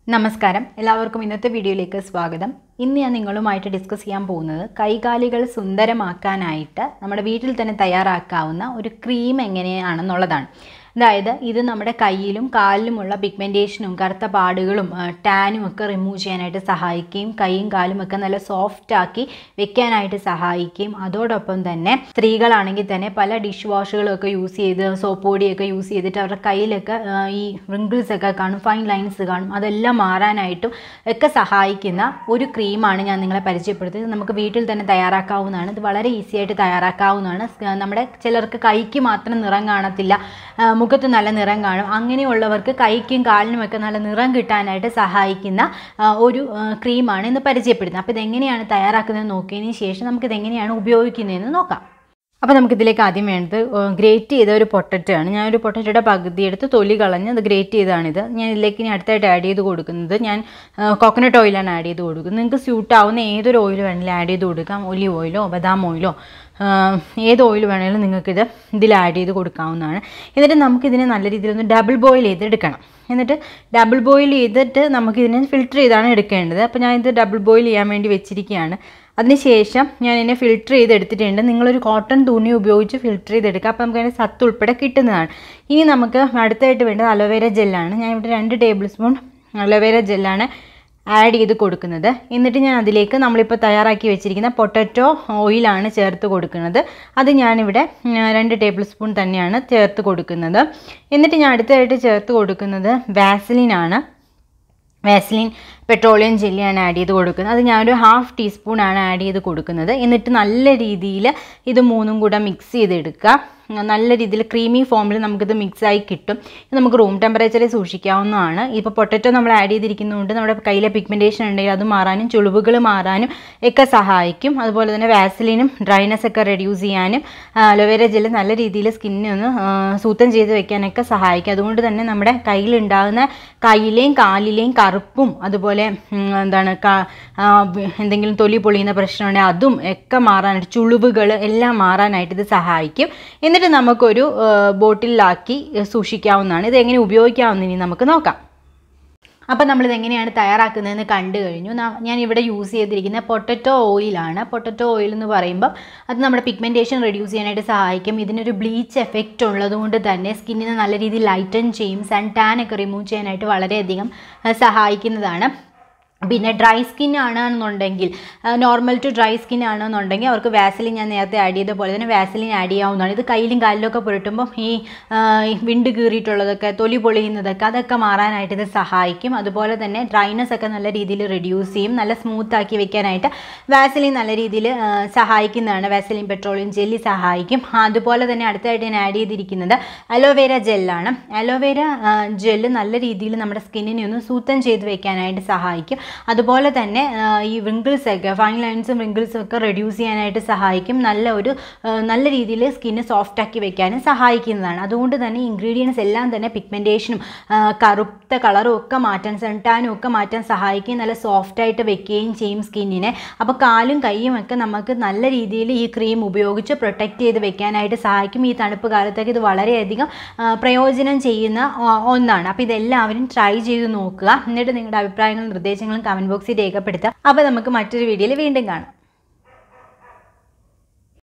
നമസ്കാരം എല്ലാവർക്കും ഇന്നത്തെ വീഡിയോയിലേക്ക് സ്വാഗതം ഇന്ന് ഞാൻ നിങ്ങളുമായിട്ട് ഡിസ്കസ് ചെയ്യാൻ പോകുന്നത് കൈകാലികൾ സുന്ദരമാക്കാനായിട്ട് നമ്മുടെ വീട്ടിൽ തന്നെ തയ്യാറാക്കാവുന്ന ഒരു ക്രീം എങ്ങനെയാണെന്നുള്ളതാണ് അതായത് ഇത് നമ്മുടെ കയ്യിലും കാലിലുമുള്ള പിഗ്മെൻറ്റേഷനും കറുത്ത പാടുകളും ആ, ടാനും ഒക്കെ റിമൂവ് ചെയ്യാനായിട്ട് സഹായിക്കുകയും കൈയും കാലും ഒക്കെ നല്ല സോഫ്റ്റ് ആക്കി വെക്കാനായിട്ട് സഹായിക്കുകയും അതോടൊപ്പം തന്നെ സ്ത്രീകളാണെങ്കിൽ തന്നെ പല ഡിഷ് വാഷുകളും ഒക്കെ യൂസ് ചെയ്ത് സോപ്പ് പൊടിയൊക്കെ യൂസ് ചെയ്തിട്ട് അവരുടെ കയ്യിലൊക്കെ ആ, ഈ റിങ്കിൾസ് ഒക്കെ കാണും ഫൈൻ ലൈൻസ് കാണും അതെല്ലാം മാറാനായിട്ടും ഒക്കെ സഹായിക്കുന്ന ഒരു ക്രീമാണ് ഞാൻ നിങ്ങളെ പരിചയപ്പെടുത്തിയത് നമുക്ക് വീട്ടിൽ തന്നെ തയ്യാറാക്കാവുന്നതാണ് ഇത് വളരെ ഈസി ആയിട്ട് തയ്യാറാക്കാവുന്നതാണ് സ് നമ്മുടെ ചിലർക്ക് കൈക്ക് മാത്രം നിറം കാണത്തില്ല ആ, മുഖത്ത് നല്ല നിറം കാണും അങ്ങനെയുള്ളവർക്ക് കൈക്കും കാലിനുമൊക്കെ നല്ല നിറം കിട്ടാനായിട്ട് സഹായിക്കുന്ന ആ, ഒരു ആ, ക്രീമാണ് ഇന്ന് പരിചയപ്പെടുന്നത് അപ്പോൾ ഇതെങ്ങനെയാണ് തയ്യാറാക്കുന്നത് നോക്കിയതിന് ശേഷം നമുക്കിത് എങ്ങനെയാണ് ഉപയോഗിക്കുന്നതെന്ന് നോക്കാം അപ്പോൾ നമുക്കിതിലേക്ക് ആദ്യം വേണ്ടത് ഗ്രേറ്റ് ചെയ്ത ഒരു പൊട്ടറ്റോ ആണ് ഞാനൊരു പൊട്ടറ്റോയുടെ പകുതി എടുത്ത് തൊലി കളഞ്ഞ് അത് ഗ്രേറ്റ് ചെയ്തതാണിത് ഞാൻ ഇതിലേക്ക് ഇനി അടുത്തായിട്ട് ആഡ് ചെയ്ത് കൊടുക്കുന്നത് ഞാൻ കോക്കനട്ട് ഓയിലാണ് ആഡ് ചെയ്ത് കൊടുക്കുന്നത് നിങ്ങൾക്ക് സ്യൂട്ട് ആവുന്ന ഏതൊരു ഓയിൽ വേണമെങ്കിലും ആഡ് ചെയ്ത് കൊടുക്കാം ഒലിവ് ഓയിലോ ബദാം ഓയിലോ ആഹ് ഏത് ഓയിൽ വേണമെങ്കിലും നിങ്ങൾക്കിത് ഇതിൽ ആഡ് ചെയ്ത് കൊടുക്കാവുന്നതാണ് എന്നിട്ട് നമുക്കിതിനെ നല്ല രീതിയിൽ ഒന്ന് ഡബിൾ ബോയിൽ ചെയ്തെടുക്കണം എന്നിട്ട് ഡബിൾ ബോയിൽ ചെയ്തിട്ട് നമുക്കിതിനെ ഫിൽറ്റർ ചെയ്താണ് എടുക്കേണ്ടത് അപ്പോൾ ഞാൻ ഇത് ഡബിൾ ബോയിൽ ചെയ്യാൻ വേണ്ടി വെച്ചിരിക്കുകയാണ് അതിനുശേഷം ഞാൻ ഇതിനെ ഫിൽറ്റർ ചെയ്തെടുത്തിട്ടുണ്ട് നിങ്ങളൊരു കോട്ടൺ തുണി ഉപയോഗിച്ച് ഫിൽറ്റർ ചെയ്തെടുക്കുക അപ്പോൾ നമുക്ക് അതിൻ്റെ സത്ത് ഉൾപ്പെടെ കിട്ടുന്നതാണ് ഇനി നമുക്ക് അടുത്തായിട്ട് വേണ്ടത് അലോവേര ജെല്ലാണ് ഞാൻ ഇവിടെ രണ്ട് ടേബിൾ സ്പൂൺ അലോവേര ജെല്ലാണ് ആഡ് ചെയ്ത് കൊടുക്കുന്നത് എന്നിട്ട് ഞാൻ അതിലേക്ക് നമ്മളിപ്പോൾ തയ്യാറാക്കി വെച്ചിരിക്കുന്ന പൊട്ടറ്റോ ഓയിലാണ് ചേർത്ത് കൊടുക്കുന്നത് അത് ഞാനിവിടെ ഉം, രണ്ട് ടേബിൾ സ്പൂൺ തന്നെയാണ് ചേർത്ത് കൊടുക്കുന്നത് എന്നിട്ട് ഞാൻ അടുത്തതായിട്ട് ചേർത്ത് കൊടുക്കുന്നത് വാസലിനാണ് വാസലിൻ പെട്രോളിയം ജെല്ലിയാണ് ആഡ് ചെയ്ത് കൊടുക്കുന്നത് അത് ഞാനൊരു ഹാഫ് ടീസ്പൂണാണ് ആഡ് ചെയ്ത് കൊടുക്കുന്നത് എന്നിട്ട് നല്ല രീതിയിൽ ഇത് മൂന്നും കൂടെ മിക്സ് ചെയ്തെടുക്കുക നല്ല രീതിയിൽ ക്രീമി ഫോമിൽ നമുക്കിത് മിക്സായി കിട്ടും ഇത് നമുക്ക് റൂം ടെമ്പറേച്ചറിൽ സൂക്ഷിക്കാവുന്നതാണ് ഇപ്പോൾ പൊട്ടറ്റോ നമ്മൾ ആഡ് ചെയ്തിരിക്കുന്നതുകൊണ്ട് നമ്മുടെ കയ്യിലെ പിഗ്മെൻറ്റേഷൻ ഉണ്ടെങ്കിൽ അത് മാറാനും ചുളിവുകൾ മാറാനും ഒക്കെ സഹായിക്കും അതുപോലെ തന്നെ വാസലിനും ഡ്രൈനെസ് ഒക്കെ റെഡ്യൂസ് ചെയ്യാനും അലോവേര ജെല്ല് നല്ല രീതിയിൽ സ്കിന്നിനെ ഒന്ന് ആ, സൂത്തം ചെയ്ത് വെക്കാനൊക്കെ സഹായിക്കും അതുകൊണ്ട് തന്നെ നമ്മുടെ കയ്യിലുണ്ടാകുന്ന കയ്യിലെയും കാലിലെയും കറുപ്പും അതുപോലെ ഉം, എന്താണ് ക- ആ, വി- എന്തെങ്കിലും തൊലി പൊളിയുന്ന പ്രശ്നമുണ്ടെങ്കിൽ അതും ഒക്കെ മാറാനായിട്ട് ചുളിവുകൾ എല്ലാം മാറാനായിട്ട് ഇത് സഹായിക്കും എന്നിട്ട് നമുക്കൊരു ആ, ബോട്ടിലാക്കി സൂക്ഷിക്കാവുന്നതാണ് ഇത് എങ്ങനെ ഉപയോഗിക്കാമെന്ന് ഇനി നമുക്ക് നോക്കാം അപ്പോൾ നമ്മളിത് എങ്ങനെയാണ് തയ്യാറാക്കുന്നതെന്ന് കണ്ടു കഴിഞ്ഞു ന- ഞാൻ ഇവിടെ യൂസ് ചെയ്തിരിക്കുന്ന പൊട്ടറ്റോ ഓയിലാണ് പൊട്ടറ്റോ ഓയിൽ എന്ന് പറയുമ്പോൾ അത് നമ്മുടെ പിഗ്മെൻറ്റേഷൻ റെഡ്യൂസ് ചെയ്യാനായിട്ട് സഹായിക്കും ഇതിനൊരു ബ്ലീച്ച് എഫക്റ്റ് ഉള്ളതുകൊണ്ട് തന്നെ സ്കിന്നിനെ നല്ല രീതിയിൽ ലൈറ്റൻ ചെയ്യും സൺ ടാൻ ഒക്കെ റിമൂവ് ചെയ്യാനായിട്ട് വളരെയധികം ആ, സഹായിക്കുന്നതാണ് പിന്നെ ഡ്രൈ സ്കിൻ ആണെന്നുണ്ടെങ്കിൽ നോർമൽ ടു ഡ്രൈ സ്കിൻ ആണെന്നുണ്ടെങ്കിൽ അവർക്ക് വാസലിൻ ഞാൻ നേരത്തെ ആഡ് ചെയ്ത പോലെ തന്നെ വാസലിൻ ആഡ് ചെയ്യാവുന്നതാണ് ഇത് കയ്യിലും കാലിലൊക്കെ പുരട്ടുമ്പോൾ ഈ ആ, ഈ വിണ്ട് കീറിയിട്ടുള്ളതൊക്കെ തൊലി പൊളിയുന്നതൊക്കെ അതൊക്കെ മാറാനായിട്ട് ഇത് സഹായിക്കും അതുപോലെ തന്നെ ഡ്രൈനെസ് ഒക്കെ നല്ല രീതിയിൽ റെഡ്യൂസ് ചെയ്യും നല്ല സ്മൂത്ത് ആക്കി വെക്കാനായിട്ട് വാസലിൻ നല്ല രീതിയിൽ സഹായിക്കുന്നതാണ് വാസലിൻ പെട്രോളിയം ജെല്ലി സഹായിക്കും അതുപോലെ തന്നെ അടുത്തായിട്ട് ഞാൻ ആഡ് ചെയ്തിരിക്കുന്നത് അലോവേര ജെല്ലാണ് അലോവേര ജെല്ല് നല്ല രീതിയിൽ നമ്മുടെ സ്കിന്നിനെ ഒന്ന് സൂത്തം ചെയ്ത് വെക്കാനായിട്ട് സഹായിക്കും അതുപോലെ തന്നെ ആ, ഈ wrinkles ഒക്കെ ഫൈൻ ലൈൻസും wrinkles ഒക്കെ റെഡ്യൂസ് ചെയ്യാനായിട്ട് സഹായിക്കും നല്ല ഒരു ആ, നല്ല രീതിയിൽ സ്കിന്ന് സോഫ്റ്റ് ആക്കി വെക്കാനും സഹായിക്കുന്നതാണ് അതുകൊണ്ട് തന്നെ ഇൻഗ്രീഡിയൻസ് എല്ലാം തന്നെ പിഗ്മെൻറ്റേഷനും കറുത്ത കളറും ഒക്കെ മാറ്റാൻ സെൻടാനും ഒക്കെ മാറ്റാൻ സഹായിക്കുകയും നല്ല സോഫ്റ്റ് ആയിട്ട് വെക്കുകയും ചെയ്യും സ്കിന്നിനെ അപ്പോൾ കാലും കൈയും ഒക്കെ നമുക്ക് നല്ല രീതിയിൽ ഈ ക്രീം ഉപയോഗിച്ച് പ്രൊട്ടക്റ്റ് ചെയ്ത് വെക്കാനായിട്ട് സഹായിക്കും ഈ തണുപ്പ് കാലത്തൊക്കെ ഇത് വളരെയധികം ആ, പ്രയോജനം ചെയ്യുന്ന ആ, ഒന്നാണ് അപ്പോൾ ഇതെല്ലാവരും ട്രൈ ചെയ്ത് നോക്കുക എന്നിട്ട് നിങ്ങളുടെ അഭിപ്രായങ്ങളും നിർദ്ദേശങ്ങളും കമൻറ്റ് ബോക്സിൽ രേഖപ്പെടുത്തുക അപ്പോൾ നമുക്ക് മറ്റൊരു വീഡിയോയിൽ വീണ്ടും കാണാം